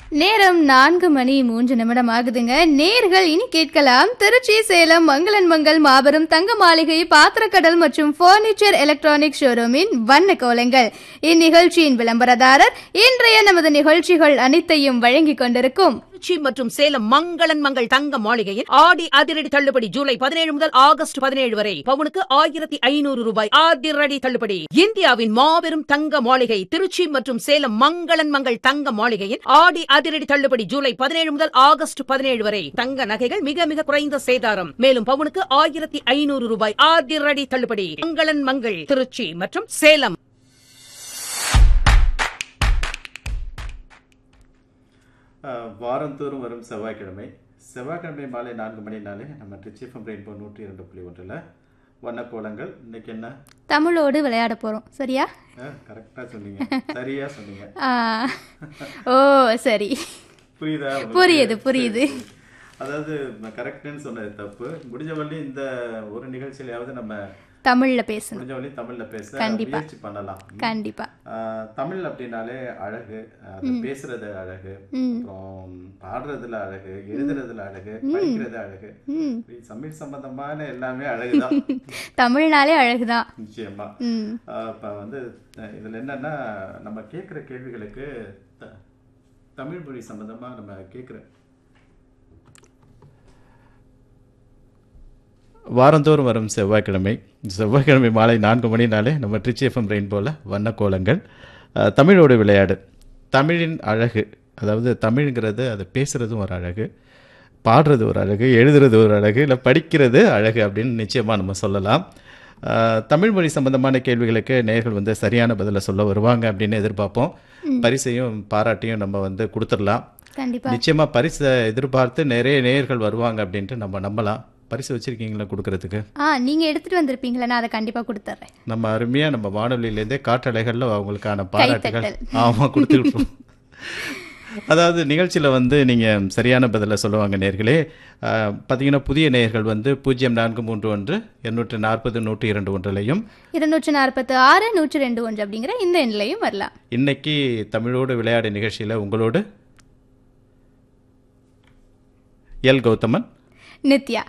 நேரம் நான்கு மணி மூன்று நிமிடம் ஆகுதுங்க நேர்கள் இனி கேட்கலாம் திருச்சி சேலம் மங்களன் மங்கள் மாபெரும் தங்க மாளிகை பாத்திரக்கடல் மற்றும் பர்னிச்சர் எலக்ட்ரானிக் ஷோரூமின் வண்ண கோலங்கள் இந்நிகழ்ச்சியின் விளம்பரதாரர் இன்றைய நமது நிகழ்ச்சிகள் அனைத்தையும் வழங்கிக் கொண்டிருக்கும் திருச்சி மற்றும் சேலம் மங்களன் மங்கள் தங்க மாளிகையில் ஆடி அதிரடி தள்ளுபடி ஜூலை பதினேழு முதல் ஆகஸ்ட் பதினேழு வரை பவுனுக்கு ஆயிரத்தி ஐநூறு ரூபாய் அதிரடி தள்ளுபடி இந்தியாவின் மாபெரும் தங்க மாளிகை திருச்சி மற்றும் சேலம் மங்களன் மங்கள் தங்க மாளிகையில் ஆடி அதிரடி தள்ளுபடி ஜூலை பதினேழு முதல் ஆகஸ்ட் பதினேழு வரை தங்க நகைகள் மிக மிக குறைந்த சேதாரம் மேலும் பவுனுக்கு ஆயிரத்தி ஐநூறு ரூபாய் அதிரடி தள்ளுபடி மங்களன் மங்கள் திருச்சி மற்றும் சேலம் ஆஹ் வாரந்தோறும் வரும் செவ்வாய்க்கிழமை செவ்வாய்க்கிழமை மாலை நான்கு மணினாலே நம்ம ட்ரிச்சிஃபம் ரெயின்போ நூற்றி இரண்டு புள்ளி ஒன்றில் வண்ணக்கோலங்கள் இன்னைக்கு என்ன தமிழோடு விளையாட போறோம் சரியா கரெக்டாக சொன்னீங்க சரியா சொன்னீங்க ஆ, ஓ சரி புரியுதா உங்களுக்கு? புரியுது, புரியுது. சரி, சரி. அதாவது கரெக்டுன்னு சொன்னது தப்பு முடிஞ்ச வரையும் இந்த ஒரு நிகழ்ச்சியிலையாவது நம்ம தமிழ்ல பேசணும் முடிஞ்ச வரையும் தமிழ்ல பேச கண்டிப்பா. முயற்சி பண்ணலாம் கண்டிப்பா ஆஹ் தமிழ் அப்படின்னாலே அழகு அது பேசுறது அழகு அப்புறம் பாடுறதுல அழகு எழுதுறதுல அழகு படிக்கிறது அழகு ம் இப்படி தமிழ் சம்பந்தமான எல்லாமே அழகுதான் தமிழ்னாலே அழகுதான் நிச்சயமா ம் ஆஹ் இப்ப வந்து அஹ் இதுல என்னன்னா நம்ம கேட்குற கேள்விகளுக்கு த- தமிழ் மொழி சம்பந்தமா நம்ம கேட்குற வாரந்தோறும் வரும் செவ்வாய்க்கிழமை செவ்வாய்க்கிழமை மாலை நான்கு மணினாலே நம்ம ட்ரிச்சி எஃப்எம் ரெயின்போல வண்ணக்கோலங்கள் அஹ், தமிழோடு விளையாடு தமிழின் அழகு அதாவது தமிழ்ங்கிறது அது பேசுகிறதும் ஒரு அழகு பாடுறது ஒரு அழகு எழுதுறது ஒரு அழகு இல்லை படிக்கிறது அழகு அப்படின்னு நிச்சயமாக நம்ம சொல்லலாம் அஹ், தமிழ் மொழி சம்பந்தமான கேள்விகளுக்கு நேர்கள் வந்து சரியான பதிலை சொல்ல வருவாங்க அப்படின்னு எதிர்பார்ப்போம் பரிசையும் பாராட்டியும் நம்ம வந்து கொடுத்துடலாம் கண்டிப்பா நிச்சயமா பரிசை எதிர்பார்த்து நிறைய நேயர்கள் வருவாங்க அப்படின்ட்டு நம்ம நம்பலாம் பரிசு வச்சிருக்கீங்களா கொடுக்கறதுக்கு ஆ நீங்க எடுத்துட்டு வந்திருப்பீங்களா நான் அதை கண்டிப்பா கொடுத்துட்றேன் நம்ம அருமையா நம்ம வானொலியிலேருந்தே காற்றலைகளில் அவங்களுக்கான பாராட்டுகள் கைத்தட்டல். ஆமா கொடுத்துருக்கோம் அதாவது நிகழ்ச்சியில் வந்து நீங்கள் சரியான பதிலை சொல்லுவாங்க நேர்களே பார்த்தீங்கன்னா புதிய நேயர்கள் வந்து பூஜ்ஜியம் நான்கு மூன்று ஒன்று எண்ணூற்று நாற்பது நூற்றி இரண்டு ஒன்றிலையும் இருநூற்று நாற்பத்து ஆறு நூற்று ரெண்டு ஒன்று அப்படிங்கிற இந்த எண்ணிலையும் வரலாம் இன்னைக்கு தமிழோடு விளையாடு நிகழ்ச்சியில் உங்களோடு எல் கௌதமன் நித்யா